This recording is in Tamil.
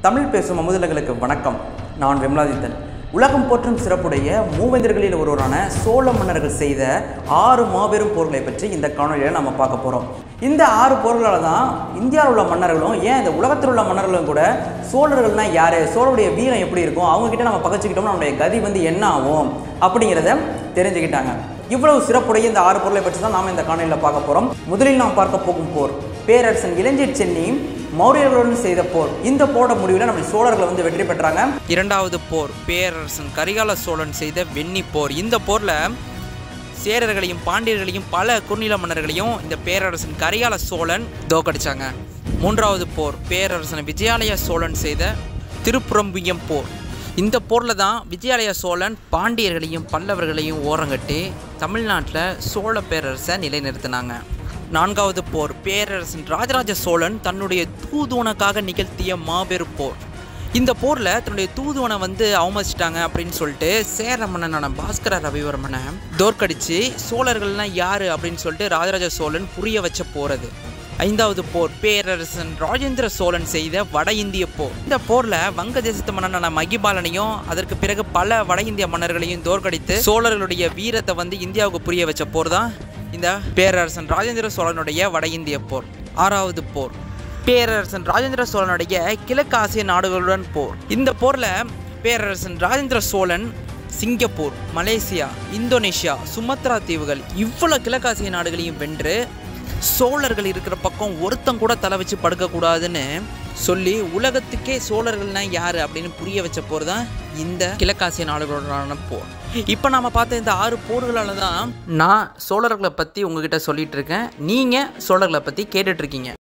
தமிழ் பேசும் அமுதலங்களுக்கு வணக்கம் நான் விமலாதித்தன் உலகம் போற்றும் சிறப்புடைய மூவேந்தர்களில் ஒருவரான சோழ மன்னர்கள் செய்த ஆறு மாபெரும் போர்களை பற்றி இந்த காணொலியில் நம்ம பார்க்க போகிறோம் இந்த ஆறு போர்களால் தான் இந்தியாவில் உள்ள மன்னர்களும் ஏன் இந்த உலகத்தில் உள்ள மன்னர்களும் கூட சோழர்கள்னா யார் சோழருடைய வீரம் எப்படி இருக்கும் அவங்கக்கிட்ட நம்ம பகச்சிக்கிட்டோம்னா நம்மளுடைய கதி வந்து என்ன ஆகும் அப்படிங்கிறத தெரிஞ்சுக்கிட்டாங்க இவ்வளவு சிறப்புடைய இந்த ஆறு பொருளை பற்றி தான் நாம் இந்த காணொலியில் பார்க்க போகிறோம் முதலில் நாம் பார்க்க போகும் போர் பேரரசன் இளஞ்செட் சென்னி மௌரியர்களுடன் செய்த போர் இந்த போட முடிவில் நம்ம சோழர்கள் வந்து வெற்றி பெற்றாங்க இரண்டாவது போர் பேரரசன் கரிகால சோழன் செய்த வெண்ணி போர் இந்த போரில் சேரர்களையும் பாண்டியர்களையும் பல குறுநில மன்னர்களையும் இந்த பேரரசன் கரிகால சோழன் தோக்கடிச்சாங்க மூன்றாவது போர் பேரரசன் விஜயாலய சோழன் செய்த திருப்புறம்பியம் போர் இந்த போரில் தான் விஜயாலய சோழன் பாண்டியர்களையும் பல்லவர்களையும் ஓரங்கட்டி தமிழ்நாட்டில் சோழ பேரரசை நிலைநிறுத்தினாங்க நான்காவது போர் பேரரசன் ராஜராஜ சோழன் தன்னுடைய தூதுவனுக்காக நிகழ்த்திய மாபெரும் போர் இந்த போரில் தன்னுடைய தூதுவனை வந்து அவமதிச்சிட்டாங்க அப்படின்னு சொல்லிட்டு சேர மன்னனான பாஸ்கர ரவிவர்மனை தோற்கடிச்சு சோழர்கள்லாம் யார் அப்படின்னு சொல்லிட்டு ராஜராஜ சோழன் புரிய வச்ச போகிறது ஐந்தாவது போர் பேரரசன் ராஜேந்திர சோழன் செய்த வட இந்திய போர் இந்த போரில் வங்கதேசத்து மன்னனான மகிபாலனையும் அதற்கு பிறகு பல வட இந்திய மன்னர்களையும் தோற்கடித்து சோழர்களுடைய வீரத்தை வந்து இந்தியாவுக்கு புரிய வச்ச போர் தான் இந்த பேரரசன் ராஜேந்திர சோழனுடைய வட இந்திய போர் ஆறாவது போர் பேரரசன் ராஜேந்திர சோழனுடைய கிழக்கு ஆசிய நாடுகளுடன் போர் இந்த போரில் பேரரசன் Rajendra Chola Singapore Malaysia Indonesia Sumatra தீவுகள் இவ்வளோ கிழக்காசிய நாடுகளையும் வென்று சோழர்கள் இருக்கிற பக்கம் ஒருத்தன் கூட தலை வச்சு படுக்கக்கூடாதுன்னு சொல்லி உலகத்துக்கே சோழர்கள்னா யார் அப்படின்னு புரிய வச்ச போர் தான் இந்த கிழக்காசிய நாடுகளுடனான போர் இப்போ நாம் பார்த்த இந்த ஆறு போர்களால் தான் நான் சோழர்களை பற்றி உங்ககிட்ட சொல்லிட்டு இருக்கேன் நீங்கள் சோழர்களை பற்றி கேட்டுட்ருக்கீங்க